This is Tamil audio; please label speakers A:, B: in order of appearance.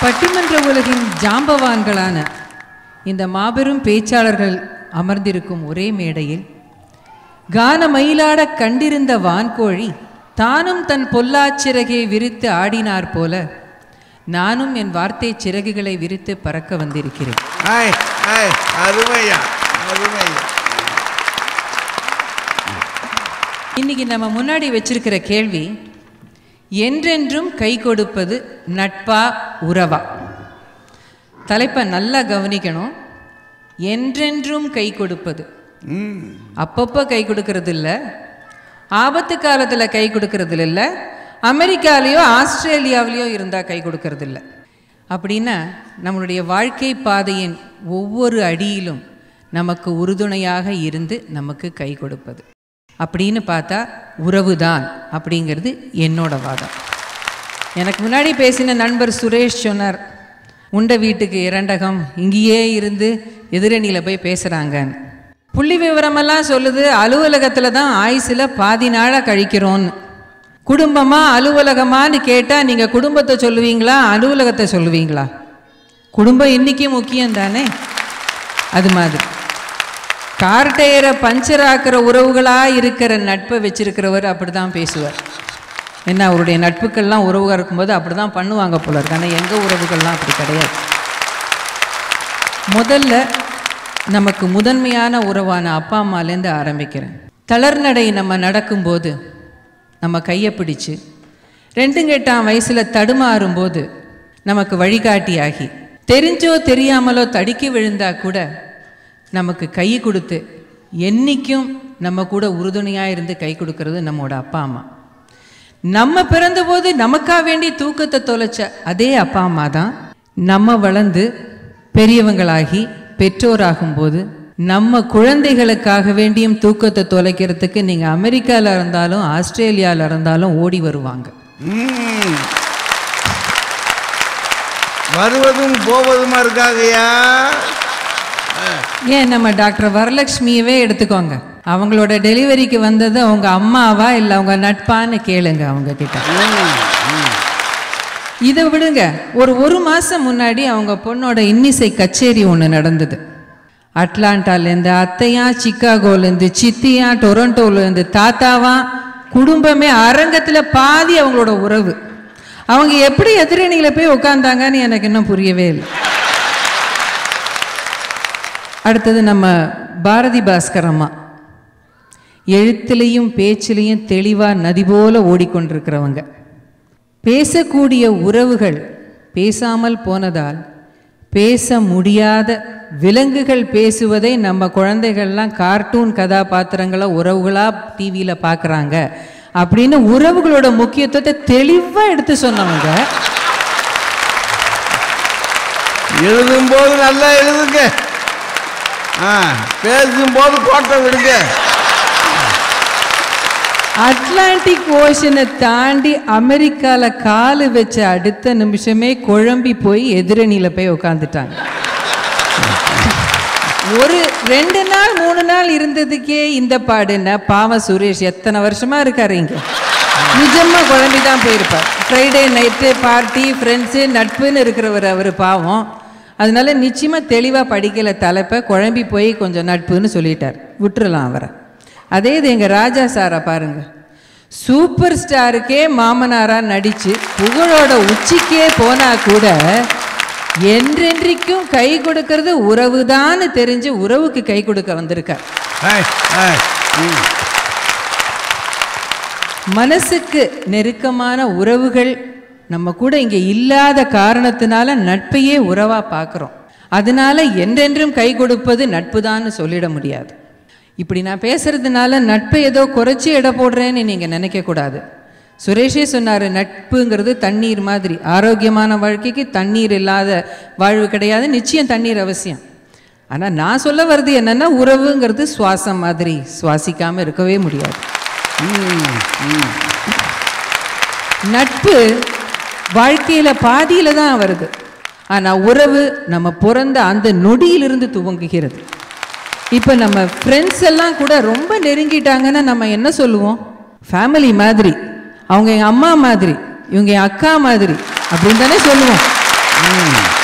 A: பட்டிமன்ற உலகின் ஜாம்பவான்களான இந்த மாபெரும் பேச்சாளர்கள் அமர்ந்திருக்கும் ஒரே மேடையில் கான மயிலாட கண்டிருந்த வான்கோழி தானும் தன் பொல்லாச்சிறகை விரித்து ஆடினார் போல நானும் என் வார்த்தை சிறகுகளை விரித்து பறக்க வந்திருக்கிறேன்
B: ஆய் ஆய் அருமையா அருமையா
A: இன்னைக்கு நம்ம முன்னாடி வச்சிருக்கிற கேள்வி என்றென்றும் கை கொடுப்பது நட்பா உறவா தலைப்பை நல்லா கவனிக்கணும் என்றென்றும் கை கொடுப்பது
B: ம்
A: அப்பப்போ கை கொடுக்கறது இல்ல ஆபத்து காலத்தில் கை கொடுக்கறது இல்ல அமெரிக்காலேயோ ஆஸ்திரேலியாவிலேயோ இருந்தால் கை கொடுக்கறது இல்ல அப்படின்னா நம்மளுடைய வாழ்க்கை பாதையின் ஒவ்வொரு அடியிலும் நமக்கு உறுதுணையாக இருந்து நமக்கு கை கொடுப்பது அப்படின்னு பார்த்தா உறவுதான் அப்படிங்கிறது என்னோட வாதம் எனக்கு முன்னாடி பேசின நண்பர் சுரேஷ் சொன்னார் உண்ட வீட்டுக்கு இரண்டகம் இங்கேயே இருந்து எதிரணியில் போய் பேசுகிறாங்கன்னு புள்ளி விவரமெல்லாம் சொல்லுது அலுவலகத்தில் தான் ஆயுசில் பாதி நாளாக கழிக்கிறோன்னு குடும்பமா அலுவலகமான்னு கேட்டால் நீங்கள் குடும்பத்தை சொல்லுவீங்களா அலுவலகத்தை சொல்லுவீங்களா குடும்பம் இன்னைக்கு முக்கியம் தானே அது மாதிரி கார் டயரை பஞ்சர் ஆக்கிற உறவுகளாக இருக்கிற நட்பை வச்சிருக்கிறவர் அப்படி தான் பேசுவார் என்ன அவருடைய நட்புக்கள்லாம் உறவுகள் இருக்கும்போது அப்படி தான் பண்ணுவாங்க போல இருக்கு ஆனால் எங்கள் உறவுகள்லாம் அப்படி கிடையாது முதல்ல நமக்கு முதன்மையான உறவான அப்பா அம்மாலேருந்து ஆரம்பிக்கிறேன் தளர்நடை நம்ம நடக்கும்போது நம்ம கையை பிடிச்சு ரெண்டும் கெட்டாம் வயசில் தடுமாறும்போது நமக்கு வழிகாட்டியாகி தெரிஞ்சோ தெரியாமலோ தடுக்கி விழுந்தா கூட நமக்கு கை கொடுத்து என்னைக்கும் நம்ம கூட உறுதுணையாக இருந்து கை கொடுக்கறது நம்மளோட அப்பா அம்மா நம்ம பிறந்தபோது நமக்கா வேண்டி தூக்கத்தை தொலைச்ச அதே அப்பா அம்மா தான் நம்ம வளர்ந்து பெரியவங்களாகி பெற்றோராகும்போது நம்ம குழந்தைகளுக்காக வேண்டியும் தூக்கத்தை தொலைக்கிறதுக்கு நீங்கள் அமெரிக்காவில் இருந்தாலும் ஆஸ்திரேலியாவில் இருந்தாலும் ஓடி வருவாங்க
B: ம். வருவதும் போவதுமா இருக்காங்கய்யா
A: ஏன் நம்ம டாக்டர் வரலட்சுமியவே எடுத்துக்கோங்க அவங்களோட டெலிவரிக்கு வந்தது அவங்க அம்மாவா இல்லை அவங்க நட்பான்னு கேளுங்க அவங்க கிட்ட இதை விடுங்க ஒரு ஒரு மாதம் முன்னாடி அவங்க பொண்ணோட இன்னிசை கச்சேரி ஒன்று நடந்தது அட்லாண்டாலேருந்து அத்தையா சிக்காகோலேருந்து சித்தியா டொரண்டோலேருந்து தாத்தாவா குடும்பமே அரங்கத்தில் பாதி அவங்களோட உறவு அவங்க எப்படி எதிரணியில் போய் உட்காந்தாங்கன்னு எனக்கு இன்னும் புரியவே இல்லை அடுத்தது நம்ம பாரதி பாஸ்கர் அம்மா எழுத்துலேயும் பேச்சிலையும் தெளிவாக நதி போல ஓடிக்கொண்டிருக்கிறவங்க பேசக்கூடிய உறவுகள் பேசாமல் போனதால் பேச முடியாத விலங்குகள் பேசுவதை நம்ம குழந்தைகள்லாம் கார்ட்டூன் கதாபாத்திரங்களை உறவுகளாக டிவியில் பார்க்குறாங்க அப்படின்னு உறவுகளோட முக்கியத்துவத்தை தெளிவாக எடுத்து சொன்னவங்க
B: எழுதும்போது நல்லா எழுதுங்க ஆ பேசும்போது கோட்டை விடுங்க
A: அட்லாண்டிக் ஓஷனை தாண்டி அமெரிக்காவில் காலு வச்ச அடுத்த நிமிஷமே குழம்பி போய் எதிரணியில் போய் உட்காந்துட்டாங்க ஒரு ரெண்டு நாள் மூணு நாள் இருந்ததுக்கே இந்த பாடுன்னா பாவம் சுரேஷ் எத்தனை வருஷமா இருக்காரு இங்க நிஜமா குழம்பி தான் போயிருப்பார் ஃப்ரைடே நைட்டு பார்ட்டி ஃப்ரெண்ட்ஸு நட்புன்னு இருக்கிறவர் அவர் பாவம் அதனால நிச்சயமா தெளிவாக படிக்கல தலைப்பை குழம்பி போய் கொஞ்சம் நட்புன்னு சொல்லிட்டார் விட்டுறலாம் அவரை அதே இது எங்கள் ராஜா சாரை பாருங்க சூப்பர் ஸ்டாருக்கே மாமனாரா நடிச்சு புகழோட உச்சிக்கே போனா கூட என்றென்றைக்கும் கை கொடுக்கறது உறவுதான்னு தெரிஞ்சு உறவுக்கு கை கொடுக்க வந்திருக்கார்
B: ஆய், ஆய், ம்.
A: மனசுக்கு நெருக்கமான உறவுகள் நம்ம கூட இங்கே இல்லாத காரணத்தினால நட்பையே உறவா பார்க்குறோம் அதனால என்றென்றும் கை கொடுப்பது நட்புதான்னு சொல்லிட முடியாது இப்படி நான் பேசுறதுனால நட்பை ஏதோ குறைச்சி எடை போடுறேன்னு நீங்க நினைக்க கூடாது சுரேஷே சொன்னாரு நட்புங்கிறது தண்ணீர் மாதிரி ஆரோக்கியமான வாழ்க்கைக்கு தண்ணீர் இல்லாத வாழ்வு கிடையாது நிச்சயம் தண்ணீர் அவசியம் ஆனா நான் சொல்ல வர்றது என்னன்னா உறவுங்கிறது சுவாசம் மாதிரி சுவாசிக்காம இருக்கவே முடியாது
B: ம், ம்.
A: நட்பு வாழ்க்கையில பாதியில தான் வருது ஆனா உறவு நம்ம பிறந்த அந்த நொடியிலிருந்து துவங்குகிறது இப்போ நம்ம ஃப்ரெண்ட்ஸ் எல்லாம் கூட ரொம்ப நெருங்கிட்டாங்கன்னா நம்ம என்ன சொல்லுவோம் ஃபேமிலி மாதிரி அவங்க எங்கள் அம்மா மாதிரி இவங்க என் அக்கா மாதிரி அப்படின்னு தானே சொல்லுவோம்
B: ம்